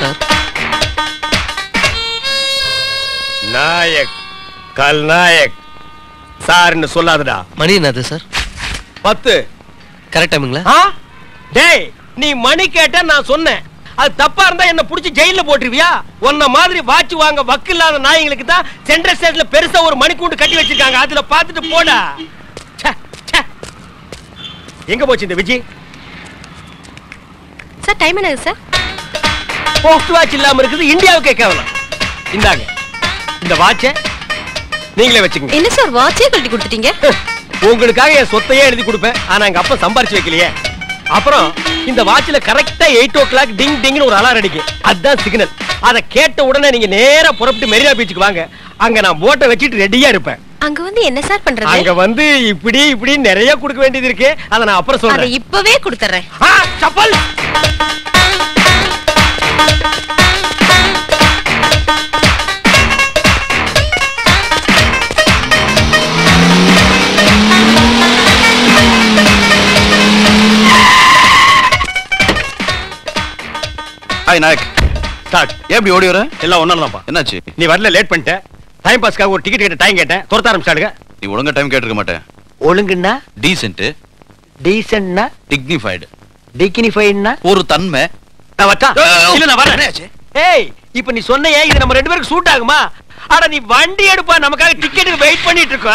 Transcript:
Sir Naik கல்நாயக் சார்னு சொல்லாதடா மணி என்னது sir பத்து கரெக்ட் டைமிங்களா ஆ? டேய் நீ மணி கேட்ட நான் சொன்னேன் அது தப்பா இருந்தா என்ன புடிச்சு ஜெயில போட்டுருவியா உன்ன மாதிரி வாட்ச் வாங்க வக்கு இல்லாத நாய்ங்களுக்கு தான் சென்ட்ரல் ஸ்டேஷன்ல பெருசா ஒரு மணிக்கூண்டு கட்டி வச்சிருக்காங்க அதுல பாத்துட்டு போடா ச்சே, ச்சே. எங்க போச்சு இந்த விஜய் சார் டைம் என்னது சார் போஸ்ட் வாட்ச் இல்லாம இருக்குது இந்தியாவுக்கே கேவலம் இந்தாங்க இந்த வாட்சை நீங்களே வச்சுக்கங்க என்ன சார் வாட்சே கழட்டி கொடுத்துட்டீங்க உங்களுக்காக என் சொத்தையே எழுதி கொடுப்பேன் ஆனா எங்க அப்பா சம்பாரிச்சு வைக்கலையே அப்புறம் இந்த வாட்ச்ல கரெக்டா எயிட் ஓ கிளாக் டிங் டிங்னு ஒரு அலாரம் அடிக்கும் அதுதான் சிக்னல் அதை கேட்ட உடனே நீங்க நேரா புறப்பட்டு மெரினா பீச்சுக்கு வாங்க அங்க நான் போட்டை வச்சுட்டு ரெடியா இருப்பேன் அங்க வந்து என்ன சார் அங்க பண்றது வந்து இப்படி இப்படி நிறைய கொடுக்க வேண்டியது இருக்கு அதை நான் அப்புறம் அதை சொல்றேன் இப்பவே கொடுத்துறேன் ஆ, சப்பல் ஹாய் நாயக் ஸ்டார்ட் ஏன் இப்படி ஓடி வர எல்லாம் ஒன்னாலதான்ப்பா என்னாச்சு நீ வரல லேட் பண்ணிட்ட டைம் பாஸ்க்காக ஒரு டிக்கெட் கேட்ட டைம் கேட்டேன் துரத்த ஆரம்பிச்சாடுங்க நீ ஒழுங்கா டைம் கேட்டிருக்க மாட்டேன் ஒழுங்குன்னா டீசென்ட் டீசென்ட்னா டிக்னிஃபைடு டிகினிஃபைட்னா ஒரு தன்மை நான் வச்சா இல்ல நான் வரேன் என்னாச்சு? ஏய் இப்ப நீ சொன்னையே இது நம்ம ரெண்டு பேருக்கு சூட் ஆகுமா அட நீ வண்டி எடுப்பா நமக்காக டிக்கெட்டுக்கு வெயிட் பண்ணிட்டு இருக்கோம்